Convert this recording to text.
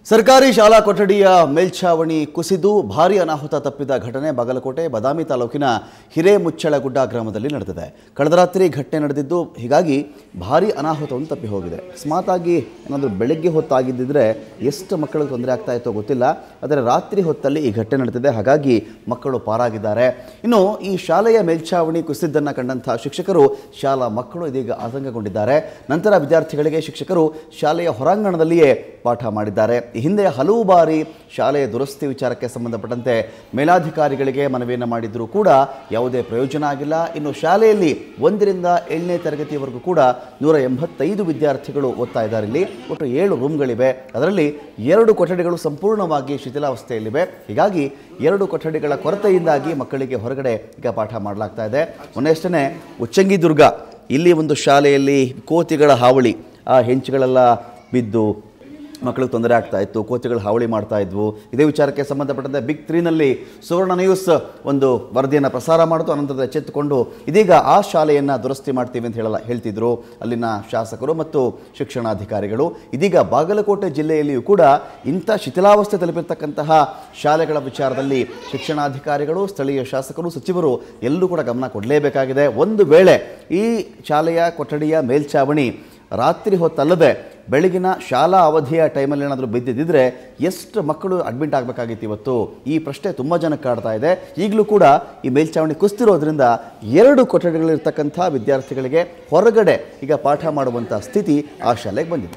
ಸರ್ಕಾರಿ ಶಾಲಾ ಕೊಠಡಿಯ ಮೇಲ್ಛಾವಣಿ ಕುಸಿದು ಭಾರೀ ಅನಾಹುತ ತಪ್ಪಿದ ಘಟನೆ ಬಾಗಲಕೋಟೆ ಬದಾಮಿ ತಾಲೂಕಿನ ಹಿರೇಮುಚ್ಚಳಗುಡ್ಡ ಗ್ರಾಮದಲ್ಲಿ ನಡೆದಿದೆ ಕಳೆದ ರಾತ್ರಿ ಘಟನೆ ನಡೆದಿದ್ದು ಹೀಗಾಗಿ ಭಾರೀ ಅನಾಹುತವನ್ನು ತಪ್ಪಿ ಹೋಗಿದೆ ಅಕಸ್ಮಾತಾಗಿ ಏನಾದರೂ ಬೆಳಗ್ಗೆ ಹೊತ್ತಾಗಿದ್ದಿದ್ರೆ ಎಷ್ಟು ಮಕ್ಕಳಿಗೆ ತೊಂದರೆ ಆಗ್ತಾ ಇತ್ತೋ ಗೊತ್ತಿಲ್ಲ ಆದರೆ ರಾತ್ರಿ ಹೊತ್ತಲ್ಲಿ ಈ ಘಟನೆ ನಡೆದಿದೆ ಹಾಗಾಗಿ ಮಕ್ಕಳು ಪಾರಾಗಿದ್ದಾರೆ ಇನ್ನು ಈ ಶಾಲೆಯ ಮೇಲ್ಛಾವಣಿ ಕುಸಿದ್ದನ್ನು ಕಂಡಂಥ ಶಿಕ್ಷಕರು ಶಾಲಾ ಮಕ್ಕಳು ಇದೀಗ ಆತಂಕಗೊಂಡಿದ್ದಾರೆ ನಂತರ ವಿದ್ಯಾರ್ಥಿಗಳಿಗೆ ಶಿಕ್ಷಕರು ಶಾಲೆಯ ಹೊರಾಂಗಣದಲ್ಲಿಯೇ ಪಾಠ ಮಾಡಿದ್ದಾರೆ ಈ ಹಿಂದೆ ಹಲವು ಬಾರಿ ಶಾಲೆಯ ದುರಸ್ತಿ ವಿಚಾರಕ್ಕೆ ಸಂಬಂಧಪಟ್ಟಂತೆ ಮೇಲಾಧಿಕಾರಿಗಳಿಗೆ ಮನವಿಯನ್ನು ಮಾಡಿದರೂ ಕೂಡ ಯಾವುದೇ ಪ್ರಯೋಜನ ಆಗಿಲ್ಲ ಇನ್ನು ಶಾಲೆಯಲ್ಲಿ ಒಂದರಿಂದ ಏಳನೇ ತರಗತಿಯವರೆಗೂ ಕೂಡ ನೂರ ಎಂಬತ್ತೈದು ವಿದ್ಯಾರ್ಥಿಗಳು ಓದ್ತಾ ಇದ್ದಾರೆ ಇಲ್ಲಿ ಒಟ್ಟು ಏಳು ರೂಮ್ಗಳಿವೆ ಅದರಲ್ಲಿ ಎರಡು ಕೊಠಡಿಗಳು ಸಂಪೂರ್ಣವಾಗಿ ಶಿಥಿಲಾವಸ್ಥೆಯಲ್ಲಿವೆ ಹೀಗಾಗಿ ಎರಡು ಕೊಠಡಿಗಳ ಕೊರತೆಯಿಂದಾಗಿ ಮಕ್ಕಳಿಗೆ ಹೊರಗಡೆ ಈಗ ಪಾಠ ಮಾಡಲಾಗ್ತಾ ಇದೆ ಮೊನ್ನೆಯಷ್ಟೇ ಉಚ್ಚಂಗಿದುರ್ಗ ಇಲ್ಲಿ ಒಂದು ಶಾಲೆಯಲ್ಲಿ ಕೋತಿಗಳ ಹಾವಳಿ ಆ ಹೆಂಚುಗಳೆಲ್ಲ ಬಿದ್ದು ಮಕ್ಕಳಿಗೆ ತೊಂದರೆ ಆಗ್ತಾ ಇತ್ತು ಕೋತಿಗಳು ಹಾವಳಿ ಮಾಡ್ತಾ ಇದ್ವು ಇದೇ ವಿಚಾರಕ್ಕೆ ಸಂಬಂಧಪಟ್ಟಂತೆ ಬಿಗ್ ತ್ರೀನಲ್ಲಿ ಸುವರ್ಣ ನ್ಯೂಸ್ ಒಂದು ವರದಿಯನ್ನು ಪ್ರಸಾರ ಮಾಡಿತು ಅನಂತರದ ಎಚ್ಚೆತ್ತುಕೊಂಡು ಇದೀಗ ಆ ಶಾಲೆಯನ್ನು ದುರಸ್ತಿ ಮಾಡ್ತೀವಿ ಅಂತ ಹೇಳಲ್ಲ ಹೇಳ್ತಿದ್ರು ಅಲ್ಲಿನ ಶಾಸಕರು ಮತ್ತು ಶಿಕ್ಷಣಾಧಿಕಾರಿಗಳು ಇದೀಗ ಬಾಗಲಕೋಟೆ ಜಿಲ್ಲೆಯಲ್ಲಿಯೂ ಕೂಡ ಇಂಥ ಶಿಥಿಲಾವಸ್ಥೆ ತಲುಪಿರ್ತಕ್ಕಂತಹ ಶಾಲೆಗಳ ವಿಚಾರದಲ್ಲಿ ಶಿಕ್ಷಣಾಧಿಕಾರಿಗಳು ಸ್ಥಳೀಯ ಶಾಸಕರು ಸಚಿವರು ಎಲ್ಲರೂ ಕೂಡ ಗಮನ ಕೊಡಲೇಬೇಕಾಗಿದೆ ಒಂದು ವೇಳೆ ಈ ಶಾಲೆಯ ಕೊಠಡಿಯ ಮೇಲ್ಛಾವಣಿ ರಾತ್ರಿ ಹೊತ್ತಲ್ಲದೆ ಬೆಳಗಿನ ಶಾಲಾ ಅವಧಿಯ ಟೈಮಲ್ಲಿ ಏನಾದರೂ ಬಿದ್ದಿದ್ದರೆ ಎಷ್ಟು ಮಕ್ಕಳು ಅಡ್ಮಿಟ್ ಆಗಬೇಕಾಗಿತ್ತು ಇವತ್ತು ಈ ಪ್ರಶ್ನೆ ತುಂಬ ಜನಕ್ಕೆ ಕಾಡ್ತಾ ಇದೆ ಈಗಲೂ ಕೂಡ ಈ ಮೇಲ್ಛಾವಣಿ ಕುಸ್ತಿರೋದ್ರಿಂದ ಎರಡು ಕೊಠಡಿಗಳಿರ್ತಕ್ಕಂಥ ವಿದ್ಯಾರ್ಥಿಗಳಿಗೆ ಹೊರಗಡೆ ಈಗ ಪಾಠ ಮಾಡುವಂಥ ಸ್ಥಿತಿ ಆ ಶಾಲೆಗೆ ಬಂದಿದೆ